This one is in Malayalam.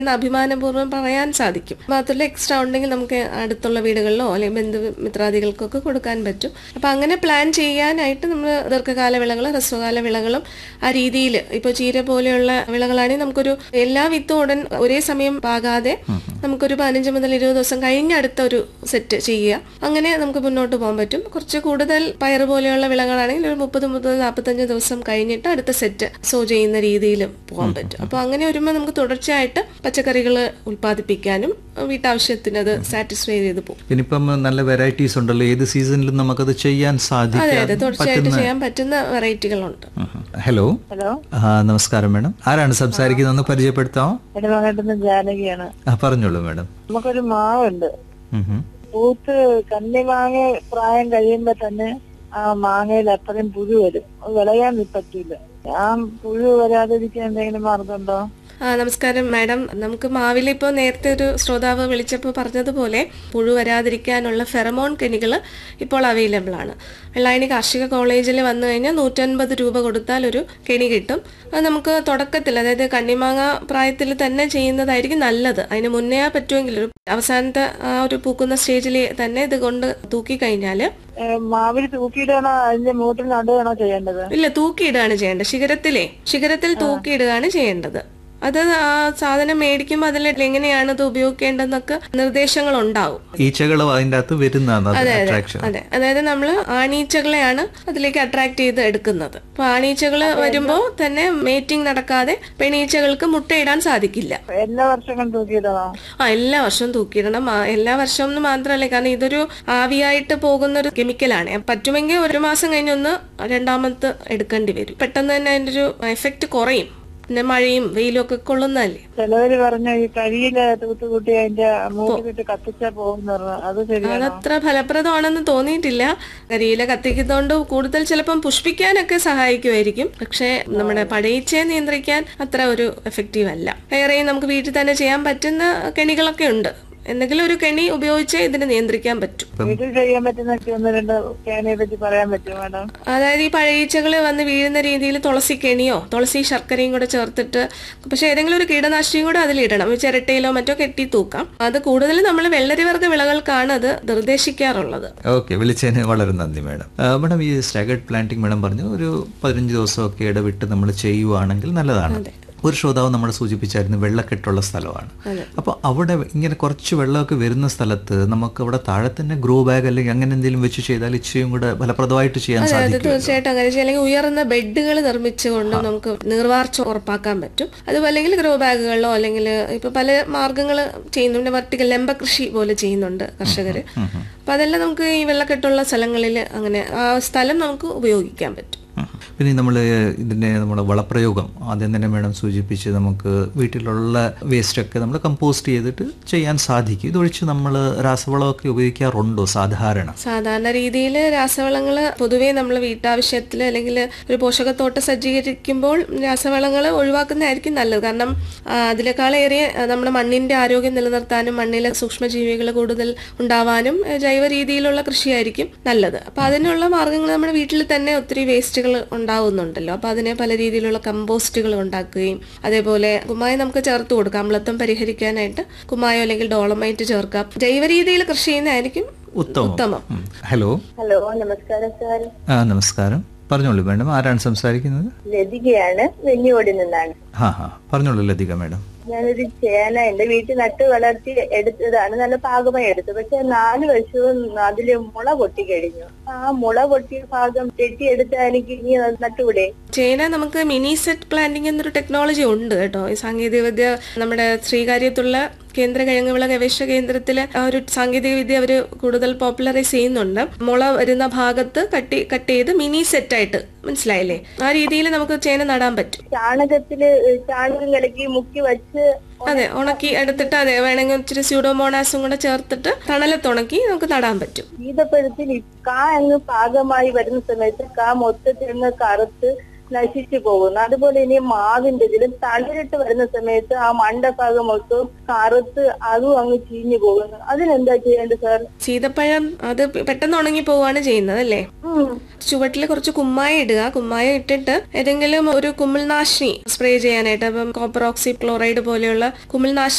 എന്ന് അഭിമാനപൂർവ്വം പറയാൻ സാധിക്കും മാത്രമല്ല എക്സ്ട്രാ ഉണ്ടെങ്കിൽ നമുക്ക് അടുത്തുള്ള വീടുകളിലോ അല്ലെങ്കിൽ ബന്ധുമിത്രാദികൾക്കൊക്കെ കൊടുക്കാൻ പറ്റും അപ്പം അങ്ങനെ പ്ലാൻ ചെയ്യാനായിട്ട് നമ്മൾ ദീർഘകാല വിളകൾ ഹ്രസ്വകാല വിളകളും ആ രീതിയിൽ ഇപ്പോൾ ചീര പോലെയുള്ള വിളകളാണെങ്കിൽ നമുക്കൊരു എല്ലാ വിത്തും ഉടൻ ഒരേ സമയം പാകാതെ നമുക്കൊരു പതിനഞ്ച് മുതൽ ഇരുപത് ദിവസം കഴിഞ്ഞ് അടുത്ത ഒരു സെറ്റ് ചെയ്യുക അങ്ങനെ നമുക്ക് മുന്നോട്ട് പോകാൻ പറ്റും കുറച്ച് കൂടുതൽ പയർ പോലെയുള്ള വിളകളാണെങ്കിൽ ഒരു മുപ്പത് മുതൽ നാൽപ്പത്തഞ്ച് ദിവസം കഴിഞ്ഞിട്ട് അടുത്ത സെറ്റ് സോ ചെയ്യുന്ന രീതിയിൽ പോകാൻ പറ്റും അപ്പോൾ അങ്ങനെ വരുമ്പോൾ നമുക്ക് തുടർച്ചയായിട്ട് പച്ചക്കറികൾ ഉൽപ്പാദിപ്പിക്കാനും വീട്ടാവശ്യത്തിന് അത് സാറ്റിസ്ഫൈ ചെയ്ത് പോകും ഇനിയിപ്പം നല്ല വെറൈറ്റീസ് ഉണ്ടല്ലോ ഏത് സീസണിലും നമുക്കത് ചെയ്യാൻ അതെ സാധിക്കാൻ അതെ തുടർച്ചയായിട്ട് ചെയ്യാൻ പറ്റുന്ന വെറൈറ്റികളുണ്ട് ഉം. ഹലോ ഹലോ ആ നമസ്കാരം മാഡം ആരാണ് സംസാരിക്കുന്നത് പരിചയപ്പെടുത്താമോ എന്റെ മകന്റെ ജാനകിയാണ് ആ പറഞ്ഞോളൂ മാഡം നമുക്കൊരു മാവുണ്ട് ഉം ഉം. പൂത്ത് കന്നി മാങ്ങ പ്രായം കഴിയുമ്പോ തന്നെ ആ മാങ്ങയിൽ അത്രയും പുഴു വരും അത് വിളയാൻ പറ്റൂല ആ പുഴു വരാതിരിക്കാൻ എന്തെങ്കിലും മാർഗമുണ്ടോ ആ നമസ്കാരം മാഡം നമുക്ക് മാവിൽ ഇപ്പോൾ നേരത്തെ ഒരു ശ്രോതാവ് വിളിച്ചപ്പോൾ പറഞ്ഞതുപോലെ പുഴു വരാതിരിക്കാനുള്ള ഫെറമോൺ കെണികൾ ഇപ്പോൾ അവൈലബിൾ ആണ് വെള്ളായണി കാർഷിക കോളേജിൽ വന്നു കഴിഞ്ഞാൽ നൂറ്റൻപത് രൂപ കൊടുത്താൽ ഒരു കെണി കിട്ടും അത് നമുക്ക് തുടക്കത്തിൽ അതായത് കണ്ണിമാങ്ങ പ്രായത്തിൽ തന്നെ ചെയ്യുന്നതായിരിക്കും നല്ലത് അതിന് മുന്നേ പറ്റുമെങ്കിൽ ഒരു അവസാനത്തെ ആ ഒരു പൂക്കുന്ന സ്റ്റേജിൽ തന്നെ ഇത് കൊണ്ട് തൂക്കി കഴിഞ്ഞാൽ ഏ, മാവിൽ തൂക്കിയിടാണോ അതിന്റെ മൂട്ടിൽ നടുകയാണോ ചെയ്യേണ്ടത് ഇല്ല തൂക്കിയിടുകയാണ് ചെയ്യേണ്ടത് ശിഖരത്തിലേ ശിഖരത്തിൽ തൂക്കിയിടുകയാണ് ചെയ്യേണ്ടത് അത് ആ സാധനം മേടിക്കുമ്പോൾ അതിൽ എങ്ങനെയാണ് ഇത് ഉപയോഗിക്കേണ്ടതെന്നൊക്കെ നിർദ്ദേശങ്ങൾ ഉണ്ടാവും ഈച്ചകൾ അതിൻ്റെ അകത്ത് വരുന്നതാണ് അട്രാക്ഷൻ അതെ അതായത് നമ്മൾ ആണീച്ചകളെയാണ് അതിലേക്ക് അട്രാക്ട് ചെയ്ത് എടുക്കുന്നത് അപ്പൊ ആണീച്ചകൾ വരുമ്പോൾ തന്നെ മേറ്റിംഗ് നടക്കാതെ പെണീച്ചകൾക്ക് മുട്ടയിടാൻ സാധിക്കില്ല എല്ലാ വർഷങ്ങളും തൂക്കിയിടണോ ആ എല്ലാ വർഷവും തൂക്കിയിടണം ആ, എല്ലാ വർഷവും എന്ന് മാത്രമല്ല കാരണം ഇതൊരു ആവിയായിട്ട് പോകുന്ന ഒരു കെമിക്കലാണ് പറ്റുമെങ്കിൽ ഒരു മാസം കഴിഞ്ഞൊന്ന് രണ്ടാമത്തെ എടുക്കേണ്ടി വരും പെട്ടെന്ന് തന്നെ അതിന്റെ ഒരു എഫക്റ്റ് കുറയും പിന്നെ മഴയും വെയിലും ഒക്കെ കൊള്ളുന്നതല്ലേ ചിലവര് പറഞ്ഞു ഈ കഴിയില് തൂത്തുകൂട്ടി അതിന്റെ മൂട്ടിലിട്ട് കത്തിച്ചാ പോകുന്ന പറഞ്ഞു അത് ശരിയാണോ അതത്ര ഫലപ്രദമാണെന്ന് തോന്നിയിട്ടില്ല കരിയില കത്തിക്കുന്നതുകൊണ്ട് കൂടുതൽ ചിലപ്പം പുഷ്പിക്കാനൊക്കെ സഹായിക്കുമായിരിക്കും പക്ഷേ നമ്മുടെ പടയിച്ചയെ നിയന്ത്രിക്കാൻ അത്ര ഒരു എഫക്റ്റീവ് അല്ല വേറെയും നമുക്ക് വീട്ടിൽ തന്നെ ചെയ്യാൻ പറ്റുന്ന കെണികളൊക്കെ ഉണ്ട് എന്തെങ്കിലും ഒരു കെണി ഉപയോഗിച്ചേ ഇതിനെ നിയന്ത്രിക്കാൻ പറ്റും വീട്ടിൽ ചെയ്യാൻ പറ്റുന്ന ഒന്ന് രണ്ട് കേനയെ പറ്റി പറയാൻ പറ്റുമോ മാഡം അതായത് ഈ പഴയീച്ചകൾ വന്ന് വീഴുന്ന രീതിയിൽ തുളസി കെണിയോ തുളസി ശർക്കരയും കൂടെ ചേർത്തിട്ട് പക്ഷെ ഏതെങ്കിലും ഒരു കീടനാശിനിയും കൂടെ അതിലിടണം ഒരു ചിരട്ടയിലോ മറ്റോ കെട്ടി തൂക്കാം അത് കൂടുതൽ നമ്മൾ വെള്ളരിവർഗ്ഗ വിളകൾക്കാണ് അത് നിർദ്ദേശിക്കാറുള്ളത് ഓക്കെ വിളിച്ചതിന് വളരെ നന്ദി മാഡം ആ, മാഡം ഈ സ്റ്റാഗർഡ് പ്ലാന്റിംഗ് മാഡം പറഞ്ഞു ഒരു പതിനഞ്ച് ദിവസമൊക്കെ ഇടവിട്ട് നമ്മൾ ചെയ്യുവാണെങ്കിൽ നല്ലതാണ് ഒരു ശ്രോതാവ് നമ്മൾ സൂചിപ്പിച്ചായിരുന്നു വെള്ളക്കെട്ടുള്ള സ്ഥലമാണ് അതെ. അപ്പോൾ അവിടെ ഇങ്ങനെ കുറച്ച് വെള്ളമൊക്കെ വരുന്ന സ്ഥലത്ത് നമുക്ക് അവിടെ താഴെ തന്നെ ഗ്രോ ബാഗ് അല്ലെങ്കിൽ അങ്ങനെ എന്തെങ്കിലും വെച്ച് ചെയ്താൽ ഇച്ചിരിയും കൂടെ ഫലപ്രദമായിട്ട് ചെയ്യാൻ അത് സാധിക്കും തീർച്ചയായിട്ടും അങ്ങനെ ചെയ്യാം. അല്ലെങ്കിൽ ഉയർന്ന ബെഡുകൾ നിർമ്മിച്ചുകൊണ്ട് നമുക്ക് നീർവാർച്ച ഉറപ്പാക്കാൻ പറ്റും അതും അല്ലെങ്കിൽ ഗ്രോ ബാഗുകളിലോ അല്ലെങ്കിൽ ഇപ്പൊ പല മാർഗങ്ങൾ ചെയ്യുന്നുണ്ട് വെർട്ടിക്കൽ ലെമ്പ കൃഷി പോലെ ചെയ്യുന്നുണ്ട് കർഷകര് അപ്പൊ അതെല്ലാം നമുക്ക് ഈ വെള്ളക്കെട്ടുള്ള സ്ഥലങ്ങളിൽ അങ്ങനെ ആ സ്ഥലം നമുക്ക് ഉപയോഗിക്കാൻ പറ്റും ഉം. പിന്നെ നമ്മൾ ഇതിൻ്റെ നമ്മുടെ വളപ്രയോഗം ആദ്യം തന്നെ മേഡം സൂചിപ്പിച്ച് നമുക്ക് വീട്ടിലുള്ള വേസ്റ്റൊക്കെ നമ്മൾ കമ്പോസ്റ്റ് ചെയ്തിട്ട് ചെയ്യാൻ സാധിക്കും ഇതൊഴിച്ച് നമ്മൾ രാസവളമൊക്കെ ഉപയോഗിക്കാറുണ്ടോ സാധാരണ സാധാരണ രീതിയിൽ രാസവളങ്ങൾ പൊതുവേ നമ്മൾ വീട്ടാവശ്യത്തിൽ അല്ലെങ്കിൽ ഒരു പോഷകത്തോട്ടം സജ്ജീകരിക്കുമ്പോൾ രാസവളങ്ങൾ ഒഴിവാക്കുന്നതായിരിക്കും നല്ലത് കാരണം ആ, അതിനേക്കാളേറെ ആ, നമ്മുടെ മണ്ണിന്റെ ആരോഗ്യം നിലനിർത്താനും മണ്ണിലെ സൂക്ഷ്മജീവികൾ കൂടുതൽ ഉണ്ടാവാനും ആ, ജൈവ രീതിയിലുള്ള കൃഷിയായിരിക്കും നല്ലത് അപ്പൊ അതിനുള്ള മാർഗങ്ങൾ നമ്മുടെ വീട്ടിൽ തന്നെ ഒത്തിരി വേസ്റ്റുകൾ ഉണ്ടാവുന്നുണ്ടല്ലോ അപ്പൊ അതിനെ പല രീതിയിലുള്ള കമ്പോസ്റ്റുകൾ ഉണ്ടാക്കുകയും അതേപോലെ കുമ്മായം നമുക്ക് ചേർത്ത് കൊടുക്കാം അമ്ലത്വം പരിഹരിക്കാനായിട്ട് കുമ്മായോ അല്ലെങ്കിൽ ഡോളമൈറ്റ് ചേർക്കാം ജൈവ രീതിയിൽ കൃഷി ചെയ്യുന്നതായിരിക്കും ഉത്തമം ഉത്തമം ഉം. ഹലോ ഹലോ നമസ്കാരം സാർ ആ നമസ്കാരം പറഞ്ഞോളൂ മാഡം ആരാണ് സംസാരിക്കുന്നത് ലതികയാണ് വെഞ്ഞുകോടി നിന്നാണ് ഹാ ഹാ പറഞ്ഞോളൂ ലതിക മാഡം ഞാനൊരു ചേന എന്റെ വീട്ടിൽ നട്ട് വളർത്തി എടുത്തതാണ് നല്ല പാകമായി എടുത്തത് പക്ഷെ നാല് വർഷവും അതില് മുള പൊട്ടി കഴിഞ്ഞു ആ മുള പൊട്ടിയ ഭാഗം ചെട്ടിയെടുത്താൽ എനിക്ക് ഇനി അത് നട്ടുകൂടെ ചേന നമുക്ക് മിനി സെറ്റ് പ്ലാന്റിംഗ് എന്നൊരു ടെക്നോളജി ഉണ്ട് കേട്ടോ ഈ സാങ്കേതിക വിദ്യ നമ്മുടെ ശ്രീകാര്യത്തുള്ള കേന്ദ്ര കിഴങ്ങുവിള ഗവേഷണ കേന്ദ്രത്തിലെ ആ ഒരു സാങ്കേതിക വിദ്യ അവർ കൂടുതൽ പോപ്പുലറൈസ് ചെയ്യുന്നുണ്ട് മുള വരുന്ന ഭാഗത്ത് കട്ടി കട്ട് ചെയ്ത് മിനി സെറ്റ് ആയിട്ട് മനസ്സിലായില്ലേ ആ രീതിയിൽ നമുക്ക് ചേന നടാൻ പറ്റും ചാണകത്തില് ചാണകം കലക്കി മുക്കി വെച്ച് അതെ ഉണക്കി എടുത്തിട്ട് അതെ വേണമെങ്കിൽ ഇച്ചിരി സ്യൂഡോമോണാസും കൂടെ ചേർത്തിട്ട് തണലത്ത് ഉണക്കി നമുക്ക് നടാൻ പറ്റും ഈതപ്പഴത്തിൽ ഈ കാ അങ്ങ് പാകമായി വരുന്ന സമയത്ത് കാ മൊത്തത്തിൽ അങ്ങ് കറുത്ത് നശിച്ചു പോകുന്നു അതുപോലെ ഇനി മാവിന്റെ ഇതിലും തളിരിട്ട് വരുന്ന സമയത്ത് ആ മണ്ടഭാഗം മൊത്തം കറുത്ത് അതും അങ്ങ് ചീഞ്ഞു പോകുന്നു അതിനെന്താ ചെയ്യേണ്ടത് സാർ സീതപ്പഴം അത് പെട്ടെന്ന് ഉണങ്ങി പോവാണ് ചെയ്യുന്നത് അല്ലേ ഉം. ചുവട്ടിൽ കുറച്ച് കുമ്മായ ഇടുക കുമ്മായ ഇട്ടിട്ട് ഏതെങ്കിലും ഒരു കുമിൾനാശിനി സ്പ്രേ ചെയ്യാനായിട്ട് അപ്പം കോപ്പർ ഓക്സി ക്ലോറൈഡ് പോലെയുള്ള കുമിൾനാശിനി